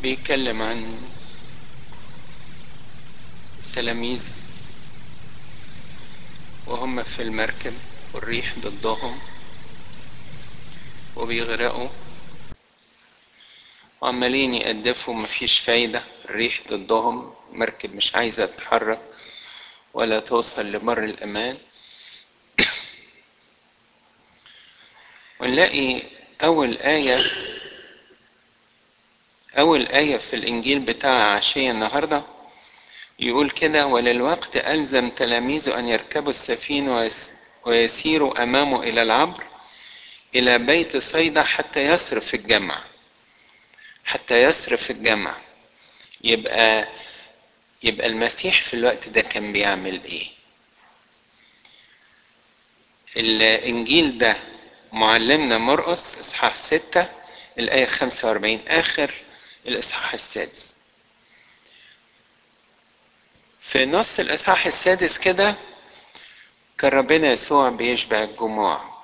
بيتكلم عن تلاميذ وهم في المركب والريح ضدهم وبيغرقوا وعمالين يقدفوا مفيش فايدة الريح ضدهم المركب مش عايزة تتحرك ولا توصل لبر الأمان ونلاقي أول آية أول آية في الإنجيل بتاع عشية النهاردة يقول كده وللوقت ألزم تلاميذه أن يركبوا السفينة ويسيروا أمامه إلى العبر إلى بيت صيدا حتى يصرف الجمع حتى يصرف الجمع يبقى يبقى المسيح في الوقت ده كان بيعمل ايه الانجيل ده معلمنا مرقس اصحاح ستة الايه 45 اخر الاصحاح السادس في نص الاصحاح السادس كده كان ربنا يسوع بيشبع الجموع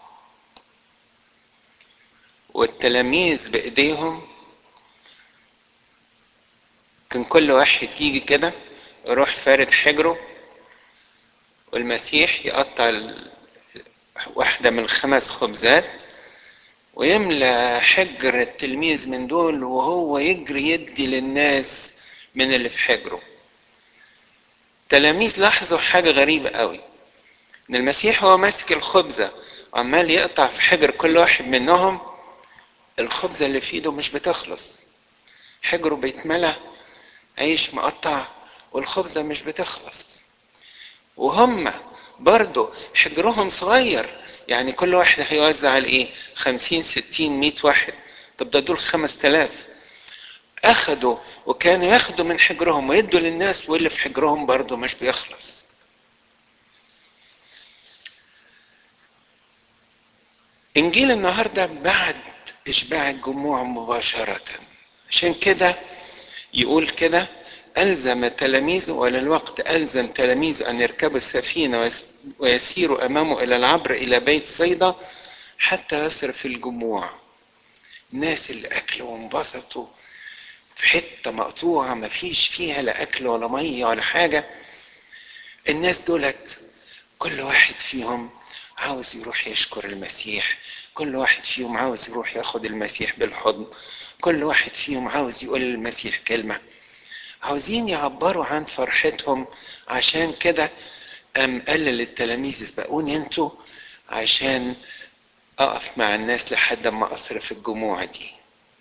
والتلاميذ بايديهم كان كل واحد يجي كده يروح فارد حجره والمسيح يقطع واحدة من الخمس خبزات ويملى حجر التلميذ من دول وهو يجري يدي للناس من اللي في حجره التلاميذ لاحظوا حاجة غريبة قوي ان المسيح هو ماسك الخبزة وعمال يقطع في حجر كل واحد منهم الخبزة اللي في ايده مش بتخلص حجره بيتملى عيش مقطع والخبزة مش بتخلص وهم برضو حجرهم صغير يعني كل واحد هيوزع على ايه خمسين ستين مية واحد طب ده دول خمس تلاف اخدوا وكانوا ياخدوا من حجرهم ويدوا للناس واللي في حجرهم برضو مش بيخلص انجيل النهارده بعد اشباع الجموع مباشره عشان كده يقول كده ألزم تلاميذه وللوقت ألزم تلاميذه أن يركبوا السفينة ويسيروا أمامه إلى العبر إلى بيت صيدا حتى يصرف الجموع الناس اللي أكلوا وانبسطوا في حتة مقطوعة مفيش فيها لا أكل ولا مية ولا حاجة الناس دولت كل واحد فيهم عاوز يروح يشكر المسيح كل واحد فيهم عاوز يروح ياخد المسيح بالحضن كل واحد فيهم عاوز يقول للمسيح كلمة عاوزين يعبروا عن فرحتهم عشان كده قام قال للتلاميذ اسبقوني انتوا عشان اقف مع الناس لحد ما اصرف الجموع دي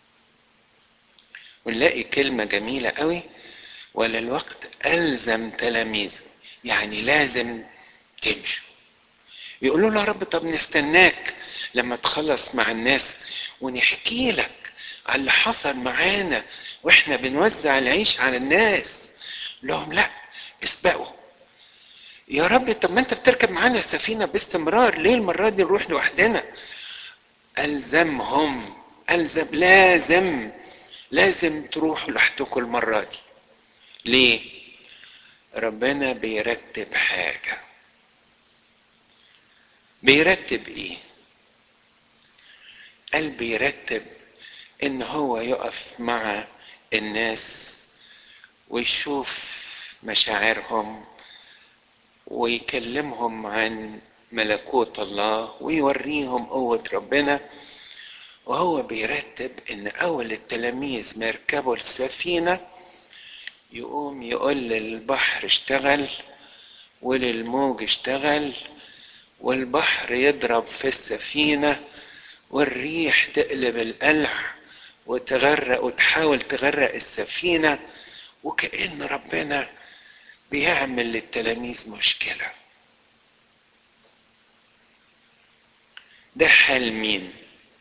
ونلاقي كلمة جميلة قوي وللوقت ألزم تلاميذه يعني لازم تمشوا يقولوا له يا رب طب نستناك لما تخلص مع الناس ونحكي لك على اللي حصل معانا واحنا بنوزع العيش على الناس لهم لا اسبقوا يا رب طب ما انت بتركب معانا السفينه باستمرار ليه المره دي نروح لوحدنا الزمهم الزم لازم لازم تروحوا لوحدكم المره دي ليه ربنا بيرتب حاجه بيرتب ايه قال بيرتب ان هو يقف مع الناس ويشوف مشاعرهم ويكلمهم عن ملكوت الله ويوريهم قوة ربنا وهو بيرتب ان اول التلاميذ ما يركبوا السفينة يقوم يقول للبحر اشتغل وللموج اشتغل والبحر يضرب في السفينة والريح تقلب القلع وتغرق وتحاول تغرق السفينة وكأن ربنا بيعمل للتلاميذ مشكلة ده حال مين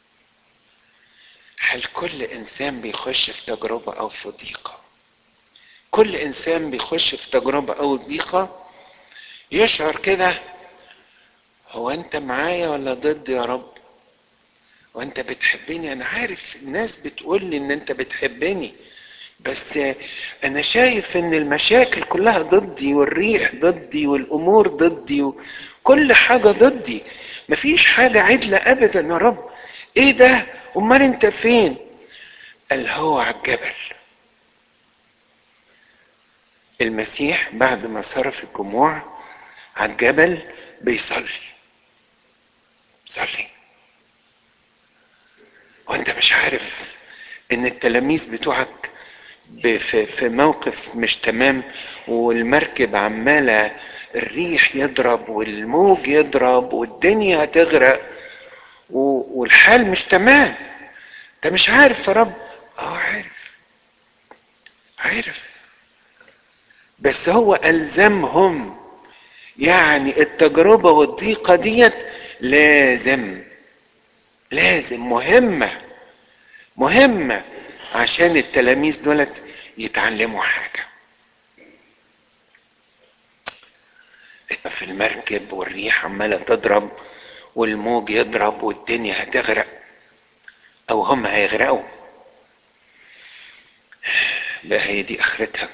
حال كل انسان بيخش في تجربة او في ضيقة كل انسان بيخش في تجربة او ضيقة يشعر كده هو انت معايا ولا ضد يا رب وانت بتحبني انا عارف الناس بتقول لي ان انت بتحبني بس انا شايف ان المشاكل كلها ضدي والريح ضدي والامور ضدي وكل حاجة ضدي مفيش حاجة عدلة ابدا يا رب ايه ده امال انت فين قال هو على الجبل المسيح بعد ما صرف الجموع على الجبل بيصلي صلي وانت مش عارف ان التلاميذ بتوعك في في موقف مش تمام والمركب عماله الريح يضرب والموج يضرب والدنيا هتغرق والحال مش تمام انت مش عارف يا رب اه عارف عارف بس هو الزمهم يعني التجربه والضيقه ديت لازم لازم مهمه مهمه عشان التلاميذ دولت يتعلموا حاجه في المركب والريح عماله تضرب والموج يضرب والدنيا هتغرق او هم هيغرقوا بقى هي دي اخرتها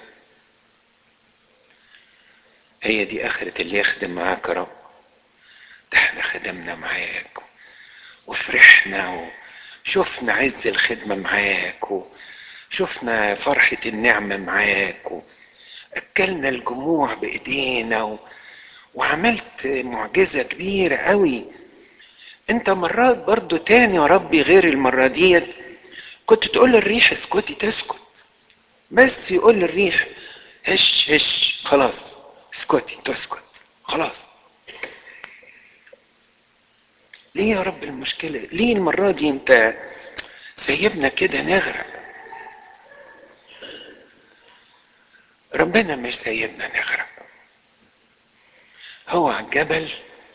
هي دي اخرة اللي يخدم معاك يا رب ده احنا خدمنا معاك وفرحنا وشفنا عز الخدمة معاك وشفنا فرحة النعمة معاك وأكلنا الجموع بإيدينا و... وعملت معجزة كبيرة قوي انت مرات برضو تاني يا ربي غير المرة ديت كنت تقول للريح اسكتي تسكت بس يقول للريح هش هش خلاص اسكتي تسكت خلاص ليه يا رب المشكلة ليه المرة دي انت سيبنا كده نغرق ربنا مش سيبنا نغرق هو على الجبل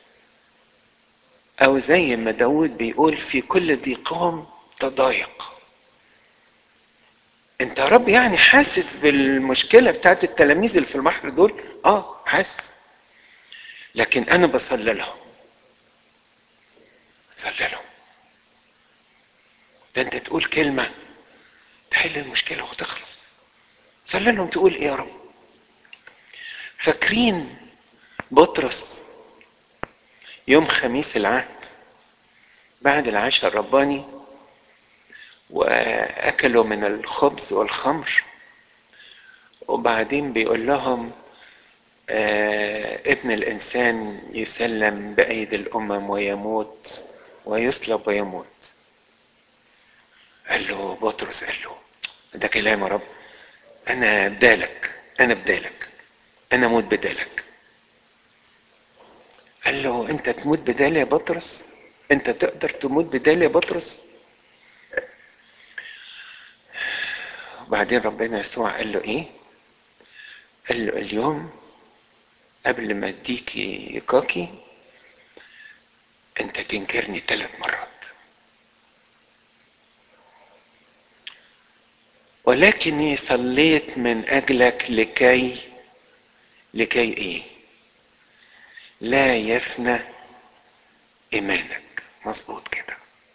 او زي ما داود بيقول في كل ضيقهم تضايق انت يا رب يعني حاسس بالمشكلة بتاعت التلاميذ اللي في البحر دول اه حاسس لكن انا بصلي لهم بصلي لهم ده انت تقول كلمة تحل المشكلة وتخلص صلي لهم تقول ايه يا رب فاكرين بطرس يوم خميس العهد بعد العشاء الرباني واكلوا من الخبز والخمر وبعدين بيقول لهم آه ابن الانسان يسلم بايدي الامم ويموت ويصلب ويموت قال له بطرس قال له ده كلام يا رب انا بدالك انا بدالك انا اموت بدالك قال له انت تموت بدالي يا بطرس انت تقدر تموت بدالي يا بطرس وبعدين ربنا يسوع قال له ايه قال له اليوم قبل ما اديك يكاكي انت تنكرني ثلاث مرات ولكني صليت من اجلك لكي لكي ايه لا يفنى ايمانك مظبوط كده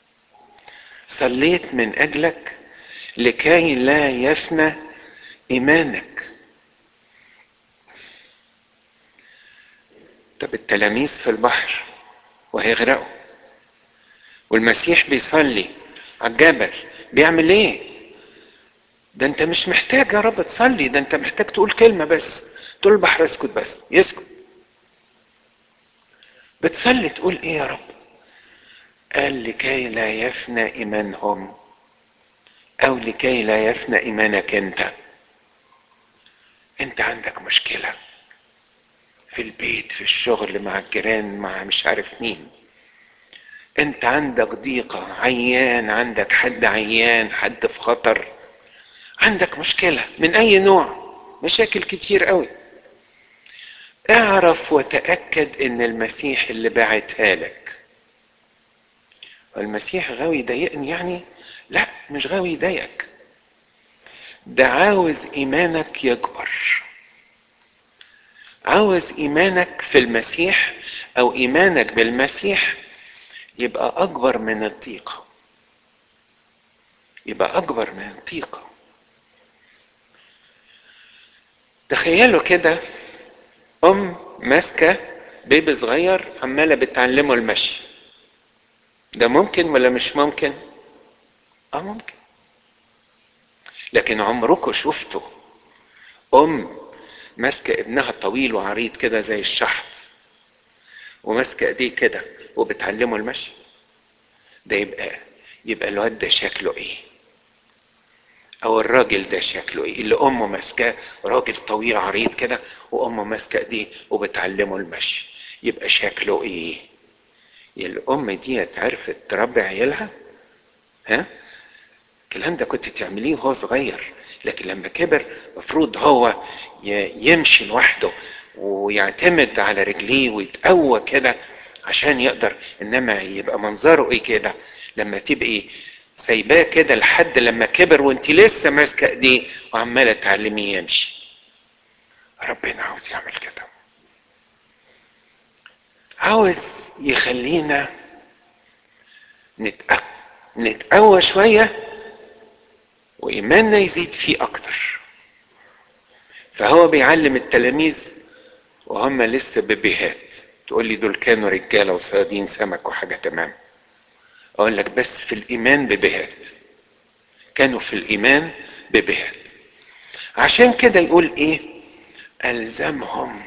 صليت من اجلك لكي لا يفنى ايمانك طب التلاميذ في البحر وهيغرقوا والمسيح بيصلي على الجبل بيعمل ايه ده انت مش محتاج يا رب تصلي ده انت محتاج تقول كلمة بس تقول البحر اسكت بس يسكت بتصلي تقول ايه يا رب قال لكي لا يفنى ايمانهم او لكي لا يفنى ايمانك انت انت عندك مشكله في البيت في الشغل مع الجيران مع مش عارف مين انت عندك ضيقه عيان عندك حد عيان حد في خطر عندك مشكله من اي نوع مشاكل كتير قوي اعرف وتاكد ان المسيح اللي بعتها لك المسيح غاوي يضايقني يعني لا مش غاوي يضايقك ده عاوز ايمانك يكبر عاوز ايمانك في المسيح او ايمانك بالمسيح يبقى اكبر من الضيقه يبقى اكبر من الضيقه تخيلوا كده ام ماسكه بيبي صغير عماله بتعلمه المشي ده ممكن ولا مش ممكن اه ممكن لكن عمركم شفتوا ام ماسكة ابنها طويل وعريض كده زي الشحط وماسكة ايديه كده وبتعلمه المشي ده يبقى يبقى الواد ده شكله ايه او الراجل ده شكله ايه اللي امه ماسكاه راجل طويل عريض كده وامه ماسكه ايديه وبتعلمه المشي يبقى شكله ايه الام دي عرفت تربي عيالها ها الكلام ده كنت تعمليه وهو صغير لكن لما كبر المفروض هو يمشي لوحده ويعتمد على رجليه ويتقوى كده عشان يقدر انما يبقى منظره ايه كده لما تبقي سايباه كده لحد لما كبر وانت لسه ماسكه ايديه وعماله تعلميه يمشي ربنا عاوز يعمل كده عاوز يخلينا نتقوى نتقوى شويه وايماننا يزيد فيه اكتر فهو بيعلم التلاميذ وهم لسه بيبيهات تقول لي دول كانوا رجاله وصيادين سمك وحاجه تمام اقول لك بس في الايمان ببهات كانوا في الايمان ببهات عشان كده يقول ايه الزمهم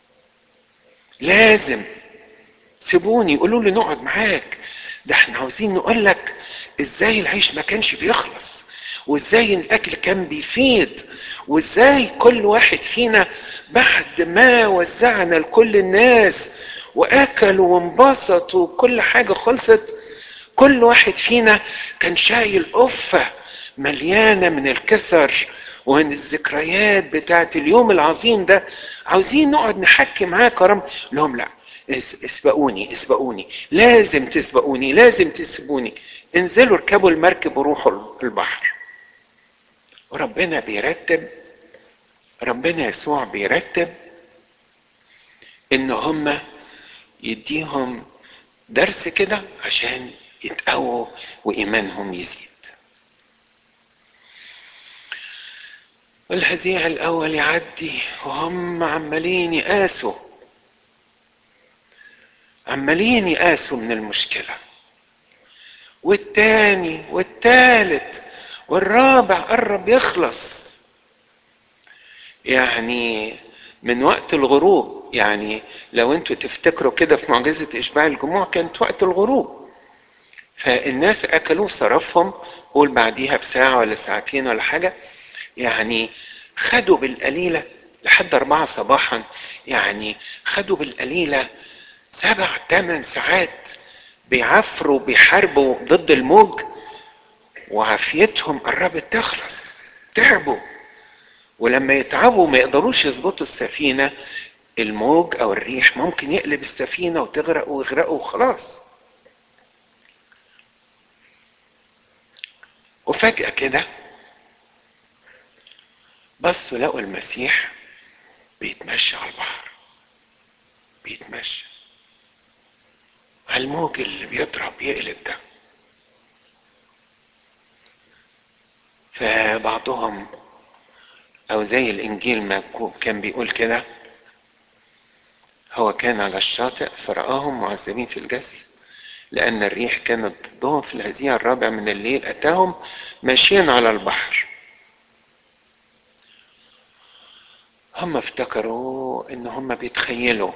لازم سيبوني يقولوا لي نقعد معاك ده احنا عاوزين نقول لك ازاي العيش ما كانش بيخلص وازاي الاكل كان بيفيد وازاي كل واحد فينا بعد ما وزعنا لكل الناس واكلوا وانبسطوا وكل حاجه خلصت كل واحد فينا كان شايل قفة مليانة من الكسر ومن الذكريات بتاعت اليوم العظيم ده عاوزين نقعد نحكي معاه كرم لهم لا اسبقوني اسبقوني لازم تسبقوني لازم تسبقوني انزلوا اركبوا المركب وروحوا البحر وربنا بيرتب ربنا يسوع بيرتب ان هم يديهم درس كده عشان يتقووا وإيمانهم يزيد والهزيع الأول يعدي وهم عمالين يقاسوا عمالين يقاسوا من المشكلة والتاني والتالت والرابع قرب يخلص يعني من وقت الغروب يعني لو انتوا تفتكروا كده في معجزة إشباع الجموع كانت وقت الغروب فالناس اكلوا صرفهم قول بعديها بساعة ولا ساعتين ولا حاجة يعني خدوا بالقليلة لحد أربعة صباحا يعني خدوا بالقليلة سبع ثمان ساعات بيعفروا بيحاربوا ضد الموج وعافيتهم قربت تخلص تعبوا ولما يتعبوا ما يقدروش يظبطوا السفينة الموج أو الريح ممكن يقلب السفينة وتغرق ويغرقوا وخلاص وفجأة كده بصوا لقوا المسيح بيتمشى على البحر بيتمشى على الموج اللي بيضرب يقلب ده فبعضهم او زي الانجيل ما كان بيقول كده هو كان على الشاطئ فرآهم معذبين في الجسر لأن الريح كانت ضدهم في الهزيع الرابع من الليل أتاهم ماشيين على البحر هم افتكروا ان هم بيتخيلوا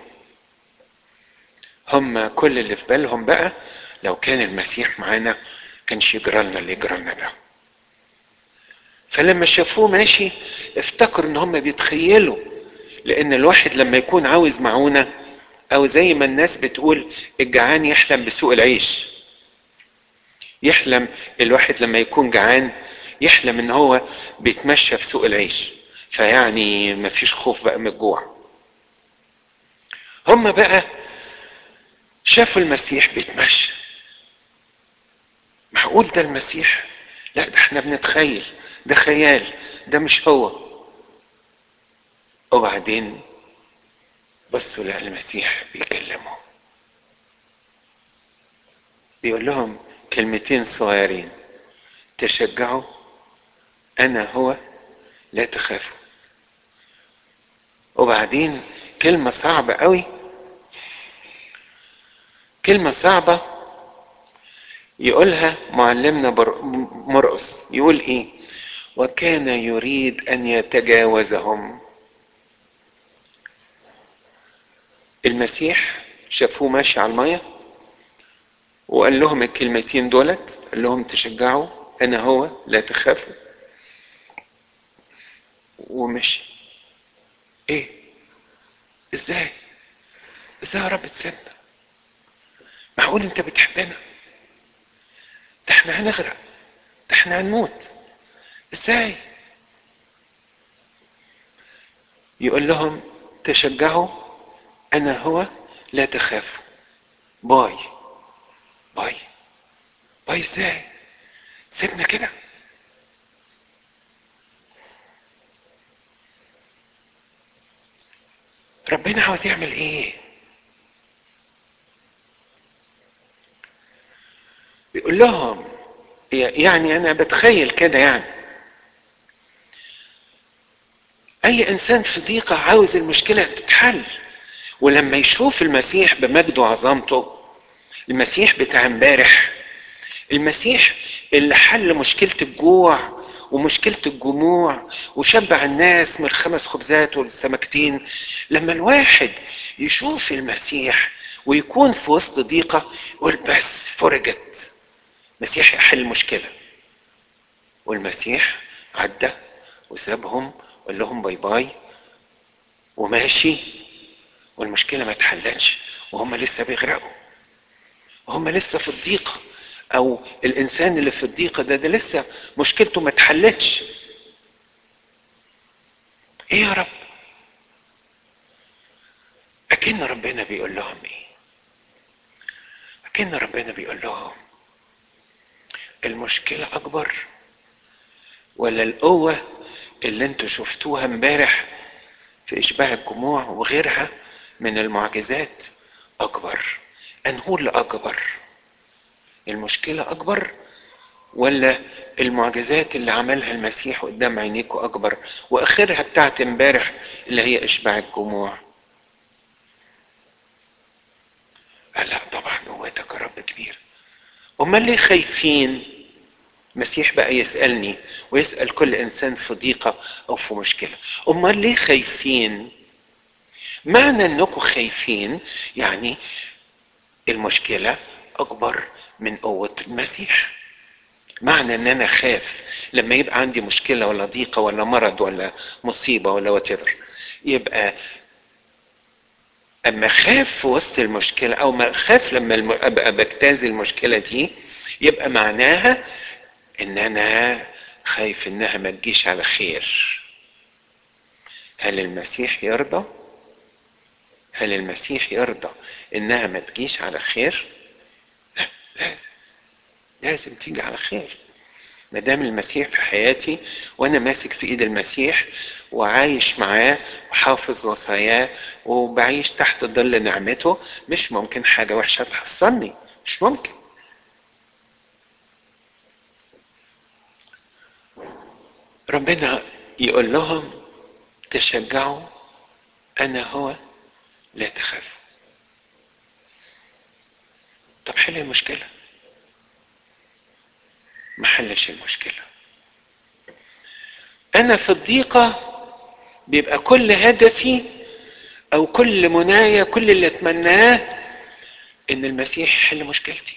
هم كل اللي في بالهم بقى لو كان المسيح معانا كانش يجرى لنا اللي يجرى لنا ده فلما شافوه ماشي افتكروا ان هم بيتخيلوا لان الواحد لما يكون عاوز معونة او زي ما الناس بتقول الجعان يحلم بسوء العيش يحلم الواحد لما يكون جعان يحلم ان هو بيتمشى في سوق العيش فيعني مفيش خوف بقى من الجوع هم بقى شافوا المسيح بيتمشى معقول ده المسيح لا ده احنا بنتخيل ده خيال ده مش هو وبعدين بصوا لقى المسيح بيكلمهم بيقول لهم كلمتين صغيرين تشجعوا انا هو لا تخافوا وبعدين كلمة صعبة قوي كلمة صعبة يقولها معلمنا مرقس يقول ايه وكان يريد ان يتجاوزهم المسيح شافوه ماشي على الميه وقال لهم الكلمتين دولت قال لهم تشجعوا انا هو لا تخافوا ومشي ايه ازاي ازاي يا رب تسيبنا معقول انت بتحبنا ده احنا هنغرق ده احنا هنموت ازاي يقول لهم تشجعوا انا هو لا تخافوا باي باي باي ازاي سيبنا كده ربنا عاوز يعمل ايه بيقول لهم يعني انا بتخيل كده يعني اي انسان في ضيقه عاوز المشكله تتحل ولما يشوف المسيح بمجده وعظمته المسيح بتاع امبارح المسيح اللي حل مشكله الجوع ومشكله الجموع وشبع الناس من الخمس خبزات والسمكتين لما الواحد يشوف المسيح ويكون في وسط ضيقه يقول بس فرجت المسيح يحل المشكله والمسيح عدى وسابهم وقال لهم باي باي وماشي والمشكله ما اتحلتش وهم لسه بيغرقوا وهم لسه في الضيقه او الانسان اللي في الضيقه ده ده لسه مشكلته ما اتحلتش ايه يا رب اكن ربنا بيقول لهم ايه اكن ربنا بيقول لهم المشكله اكبر ولا القوه اللي انتوا شفتوها امبارح في اشباع الجموع وغيرها من المعجزات اكبر انهو اللي اكبر المشكله اكبر ولا المعجزات اللي عملها المسيح قدام عينيكم اكبر واخرها بتاعت امبارح اللي هي اشباع الجموع قال لا طبعا قوتك يا رب كبير امال ليه خايفين المسيح بقى يسالني ويسال كل انسان في ضيقه او في مشكله امال ليه خايفين معنى انكم خايفين يعني المشكله اكبر من قوه المسيح معنى ان انا خاف لما يبقى عندي مشكله ولا ضيقه ولا مرض ولا مصيبه ولا وات يبقى اما خاف في وسط المشكله او ما خاف لما الم... ابقى بجتاز المشكله دي يبقى معناها ان انا خايف انها ما تجيش على خير هل المسيح يرضى هل المسيح يرضى انها ما تجيش على خير لا لازم لازم تيجي على خير ما دام المسيح في حياتي وانا ماسك في ايد المسيح وعايش معاه وحافظ وصاياه وبعيش تحت ظل نعمته مش ممكن حاجه وحشه تحصلني مش ممكن ربنا يقول لهم تشجعوا انا هو لا تخافوا طب حل المشكله ما حلش المشكله انا في الضيقه بيبقى كل هدفي او كل منايا كل اللي اتمناه ان المسيح يحل مشكلتي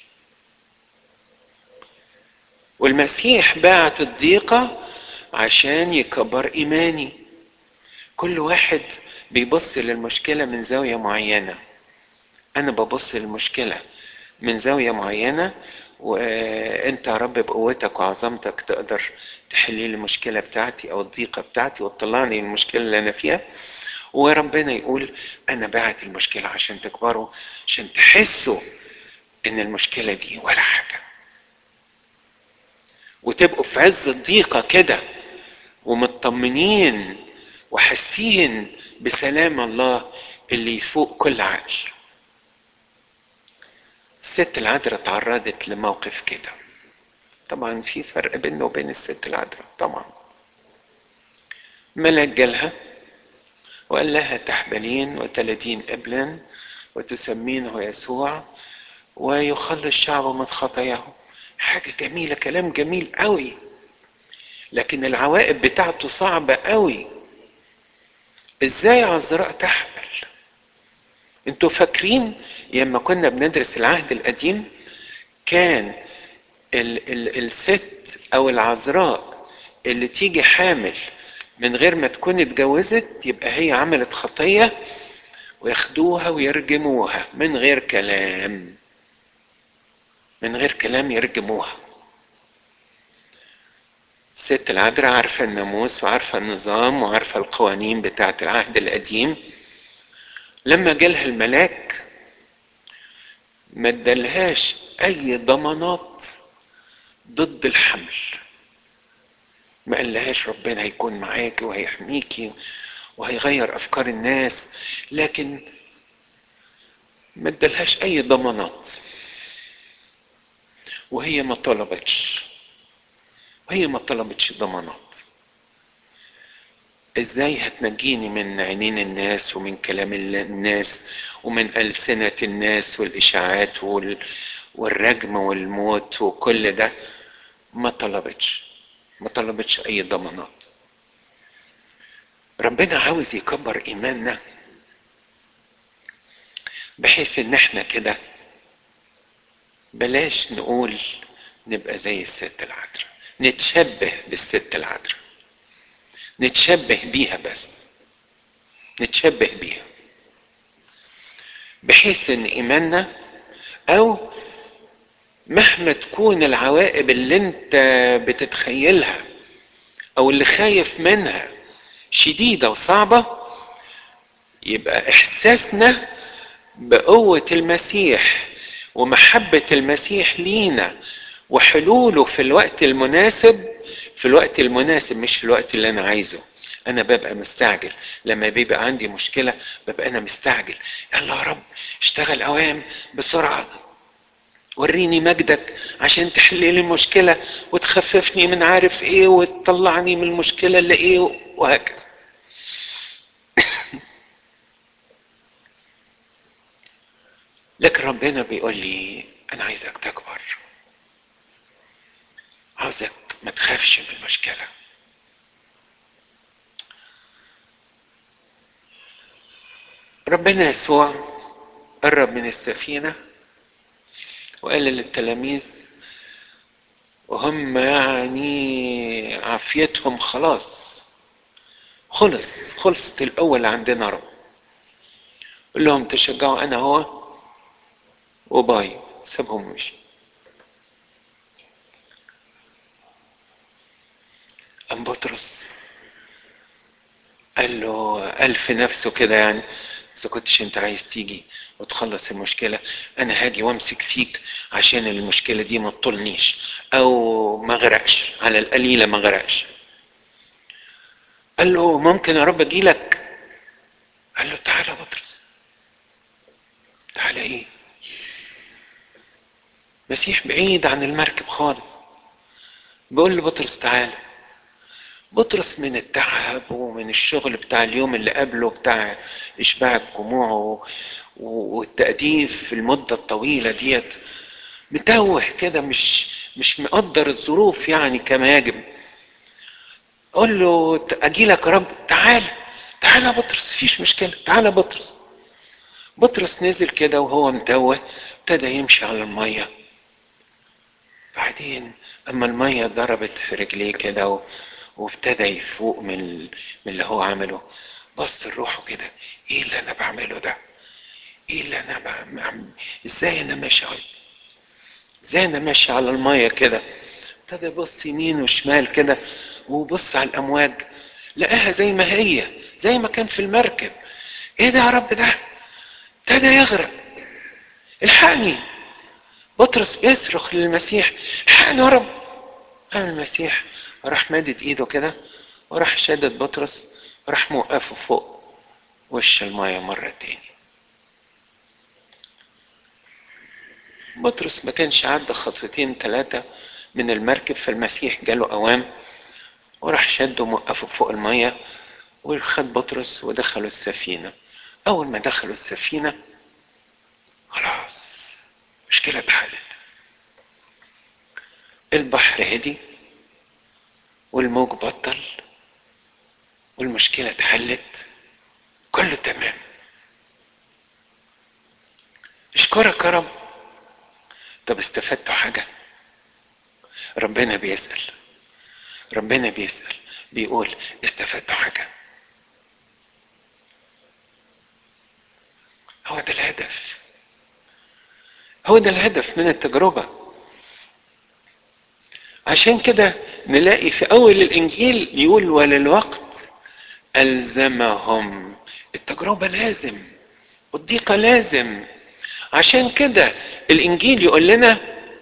والمسيح باعت الضيقه عشان يكبر ايماني كل واحد بيبص للمشكله من زاويه معينه انا ببص للمشكله من زاويه معينه وانت يا رب بقوتك وعظمتك تقدر تحل لي المشكله بتاعتي او الضيقه بتاعتي وتطلعني من المشكله اللي انا فيها وربنا يقول انا باعت المشكله عشان تكبروا عشان تحسوا ان المشكله دي ولا حاجه وتبقوا في عز الضيقه كده ومطمنين وحاسين بسلام الله اللي يفوق كل عقل الست العذراء تعرضت لموقف كده طبعا في فرق بينه وبين الست العذراء طبعا ملك جالها وقال لها تحبلين وتلدين ابنا وتسمينه يسوع ويخلص شعبه من خطاياه حاجة جميلة كلام جميل قوي لكن العواقب بتاعته صعبة قوي ازاي عذراء تحمل انتوا فاكرين لما كنا بندرس العهد القديم كان ال ال الست او العذراء اللي تيجي حامل من غير ما تكون اتجوزت يبقى هي عملت خطية وياخدوها ويرجموها من غير كلام من غير كلام يرجموها الست العذراء عارفة الناموس وعارفة النظام وعارفة القوانين بتاعة العهد القديم لما جالها الملاك ما ادالهاش اي ضمانات ضد الحمل ما قالهاش ربنا هيكون معاكي وهيحميكي وهيغير افكار الناس لكن ما ادالهاش اي ضمانات وهي ما طلبتش وهي ما طلبتش ضمانات ازاي هتنجيني من عينين الناس ومن كلام الناس ومن ألسنة الناس والإشاعات وال... والرجم والموت وكل ده ما طلبتش ما طلبتش أي ضمانات ربنا عاوز يكبر إيماننا بحيث إن احنا كده بلاش نقول نبقى زي الست العذراء نتشبه بالست العذراء نتشبه بيها بس نتشبه بيها بحيث ان ايماننا او مهما تكون العواقب اللي انت بتتخيلها او اللي خايف منها شديدة وصعبة يبقى احساسنا بقوة المسيح ومحبة المسيح لينا وحلوله في الوقت المناسب في الوقت المناسب مش في الوقت اللي انا عايزه انا ببقى مستعجل لما بيبقى عندي مشكلة ببقى انا مستعجل يلا يا رب اشتغل اوام بسرعة وريني مجدك عشان تحل لي المشكلة وتخففني من عارف ايه وتطلعني من المشكلة اللي ايه وهكذا لكن ربنا بيقول لي انا عايزك تكبر عاوزك ما تخافش من المشكلة ربنا يسوع قرب من السفينة وقال للتلاميذ وهم يعني عافيتهم خلاص خلص خلصت الأول عندنا رب قول لهم تشجعوا أنا هو وباي سابهم ومشي أم بطرس قال له قال في نفسه كده يعني إذا كنتش أنت عايز تيجي وتخلص المشكلة أنا هاجي وأمسك فيك عشان المشكلة دي ما تطولنيش أو ما غرقش على القليلة ما غرقش قال له ممكن يا رب أجي لك قال له تعالى يا بطرس تعالى إيه مسيح بعيد عن المركب خالص بيقول لبطرس تعالى بطرس من التعب ومن الشغل بتاع اليوم اللي قبله بتاع إشباع الجموع والتأديب في المدة الطويلة ديت متوه كده مش مش مقدر الظروف يعني كما يجب قول له اجي لك يا رب تعالى تعالى يا بطرس مفيش مشكله تعالى يا بطرس بطرس نزل كده وهو متوه ابتدى يمشي على الميه بعدين اما الميه ضربت في رجليه كده و... وابتدى يفوق من من اللي هو عمله بص لروحه كده ايه اللي انا بعمله ده ايه اللي انا بعمل ازاي انا ماشي على ازاي انا ماشي على الميه كده ابتدى يبص يمين وشمال كده وبص على الامواج لقاها زي ما هي زي ما كان في المركب ايه ده يا رب ده ابتدى يغرق الحقني بطرس بيصرخ للمسيح الحقني يا رب قام المسيح راح مادد ايده كده وراح شدد بطرس وراح موقفه فوق وش المايه مرة تاني بطرس ما كانش عدى خطوتين ثلاثة من المركب فالمسيح جاله أوام وراح شده موقفه فوق المية وخد بطرس ودخلوا السفينة أول ما دخلوا السفينة خلاص مشكلة اتحلت البحر هدي والموج بطل والمشكلة اتحلت كله تمام اشكرك يا رب طب استفدتوا حاجة ربنا بيسأل ربنا بيسأل بيقول استفدتوا حاجة هو ده الهدف هو ده الهدف من التجربة عشان كده نلاقي في أول الإنجيل يقول وللوقت ألزمهم التجربة لازم والضيقة لازم عشان كده الإنجيل يقول لنا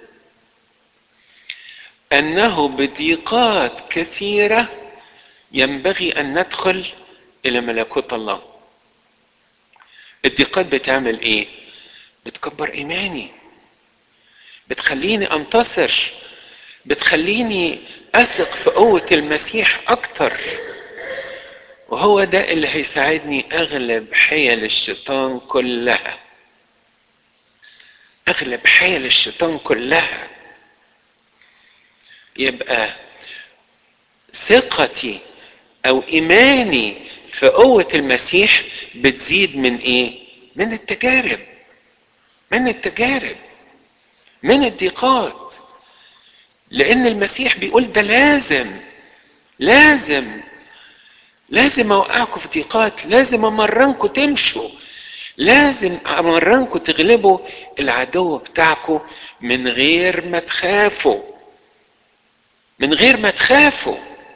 أنه بضيقات كثيرة ينبغي أن ندخل إلى ملكوت الله الضيقات بتعمل إيه؟ بتكبر إيماني بتخليني أنتصر بتخليني أثق في قوة المسيح أكتر وهو ده اللي هيساعدني أغلب حيل الشيطان كلها أغلب حيل الشيطان كلها يبقى ثقتي او ايماني في قوة المسيح بتزيد من ايه من التجارب من التجارب من الضيقات لان المسيح بيقول ده لازم لازم لازم اوقعكم في ضيقات لازم امرنكم تمشوا لازم امرنكم تغلبوا العدو بتاعكم من غير ما تخافوا من غير ما تخافوا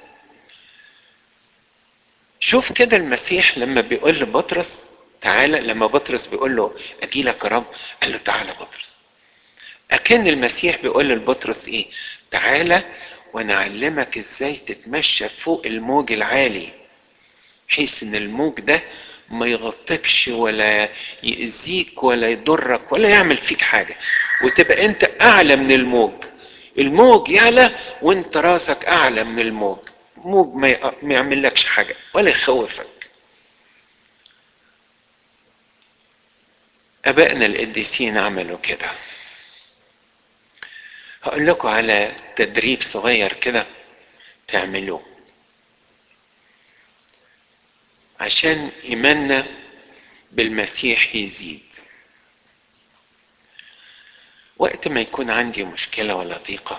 شوف كده المسيح لما بيقول لبطرس تعالى لما بطرس بيقول له اجي لك يا رب قال له تعالى بطرس اكن المسيح بيقول لبطرس ايه تعالى وانا اعلمك ازاي تتمشى فوق الموج العالي بحيث ان الموج ده ما يغطكش ولا يأذيك ولا يضرك ولا يعمل فيك حاجة وتبقى انت اعلى من الموج الموج يعلى وانت راسك اعلى من الموج موج ما ما يعملكش حاجة ولا يخوفك ابائنا القديسين عملوا كده هقول لكم على تدريب صغير كده تعملوه عشان ايماننا بالمسيح يزيد وقت ما يكون عندي مشكلة ولا ضيقة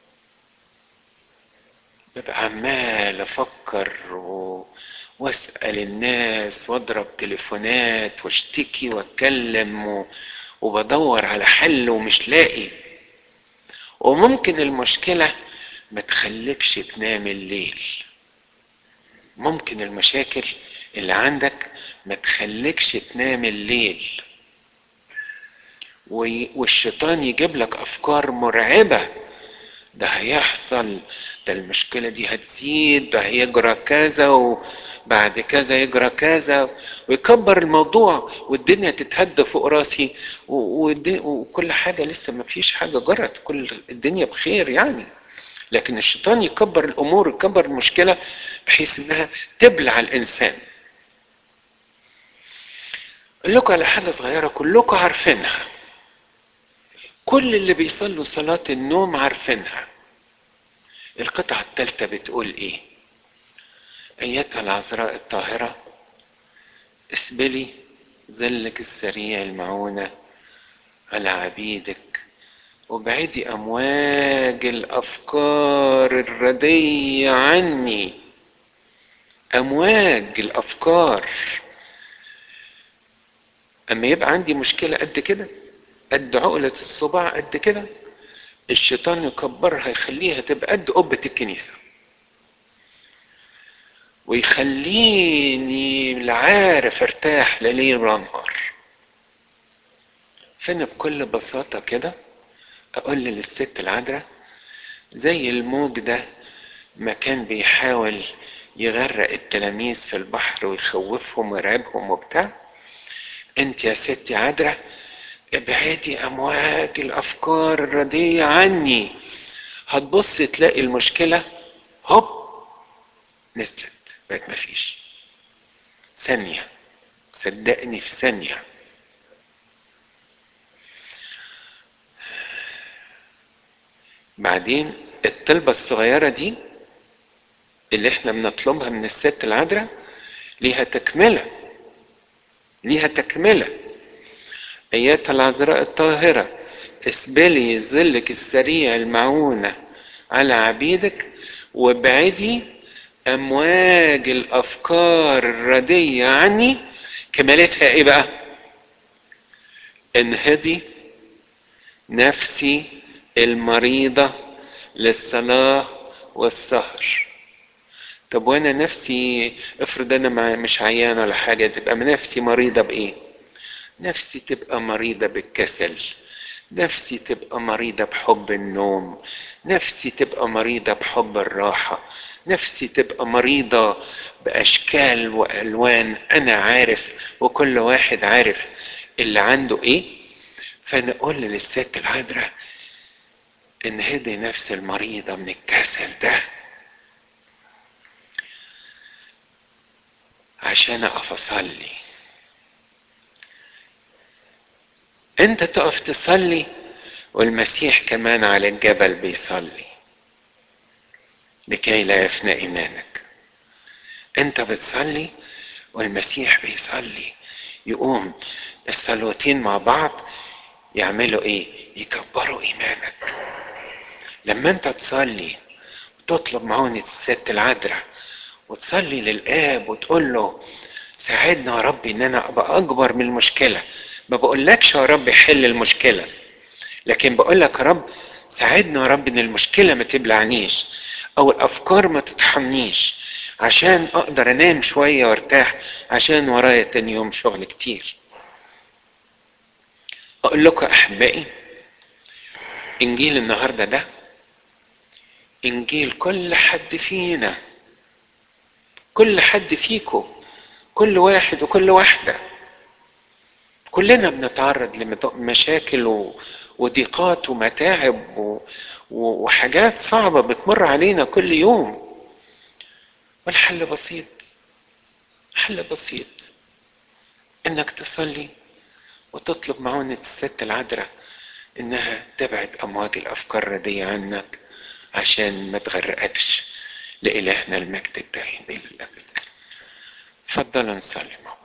ببقى عمال افكر و... واسأل الناس واضرب تليفونات واشتكي واتكلم و... وبدور على حل ومش لاقي وممكن المشكلة ما تخليكش تنام الليل ممكن المشاكل اللي عندك ما تخليكش تنام الليل والشيطان يجيب لك افكار مرعبه ده هيحصل ده المشكله دي هتزيد ده هيجرى كذا وبعد كذا يجرى كذا ويكبر الموضوع والدنيا تتهد فوق راسي وكل حاجه لسه ما فيش حاجه جرت كل الدنيا بخير يعني لكن الشيطان يكبر الامور يكبر المشكله بحيث انها تبلع الانسان اقول لكم على حاجه صغيره كلكم عارفينها كل اللي بيصلوا صلاة النوم عارفينها القطعة الثالثة بتقول ايه ايتها العذراء الطاهرة اسبلي ظلك السريع المعونة على عبيدك وابعدي امواج الافكار الردية عني امواج الافكار اما يبقى عندي مشكلة قد كده قد عقلة الصباع قد كده الشيطان يكبرها يخليها تبقى قد قبة الكنيسة ويخليني لا عارف ارتاح لا ليل ولا نهار فانا بكل بساطة كده اقول للست العذراء زي الموج ده ما كان بيحاول يغرق التلاميذ في البحر ويخوفهم ويرعبهم وبتاع انت يا ستي عذراء ابعدي امواج الافكار الردية عني هتبص تلاقي المشكلة هوب نزلت بقت مفيش ثانية صدقني في ثانية بعدين الطلبة الصغيرة دي اللي احنا بنطلبها من الست العذراء ليها تكملة ليها تكملة ايتها العذراء الطاهرة اسبلي ظلك السريع المعونة على عبيدك وابعدي امواج الافكار الردية عني كمالتها ايه بقى انهدي نفسي المريضة للصلاة والسهر طب وانا نفسي افرض انا مش عيان ولا حاجة تبقى نفسي مريضة بايه نفسي تبقى مريضة بالكسل نفسي تبقى مريضة بحب النوم نفسي تبقى مريضة بحب الراحة نفسي تبقى مريضة بأشكال وألوان أنا عارف وكل واحد عارف اللي عنده إيه فنقول للست العذراء انهدي نفس المريضة من الكسل ده عشان أقف أصلي أنت تقف تصلي والمسيح كمان على الجبل بيصلي لكي لا يفنى إيمانك أنت بتصلي والمسيح بيصلي يقوم الصلوتين مع بعض يعملوا ايه يكبروا ايمانك لما انت تصلي وتطلب معونة الست العذراء وتصلي للاب وتقول له ساعدنا يا رب ان انا ابقى اكبر من المشكله ما بقولكش يا رب حل المشكله لكن بقول لك يا رب ساعدنا يا رب ان المشكله ما تبلعنيش او الافكار ما تطحنيش عشان اقدر انام شويه وارتاح عشان ورايا تاني يوم شغل كتير اقول لكم احبائي انجيل النهارده ده انجيل كل حد فينا كل حد فيكم كل واحد وكل واحده كلنا بنتعرض لمشاكل و... وضيقات ومتاعب و... و... وحاجات صعبه بتمر علينا كل يوم والحل بسيط حل بسيط انك تصلي وتطلب معونة الست العذراء انها تبعد امواج الافكار الردية عنك عشان ما تغرقكش لإلهنا المجد الدائم الى الابد. اتفضلوا نصلي مع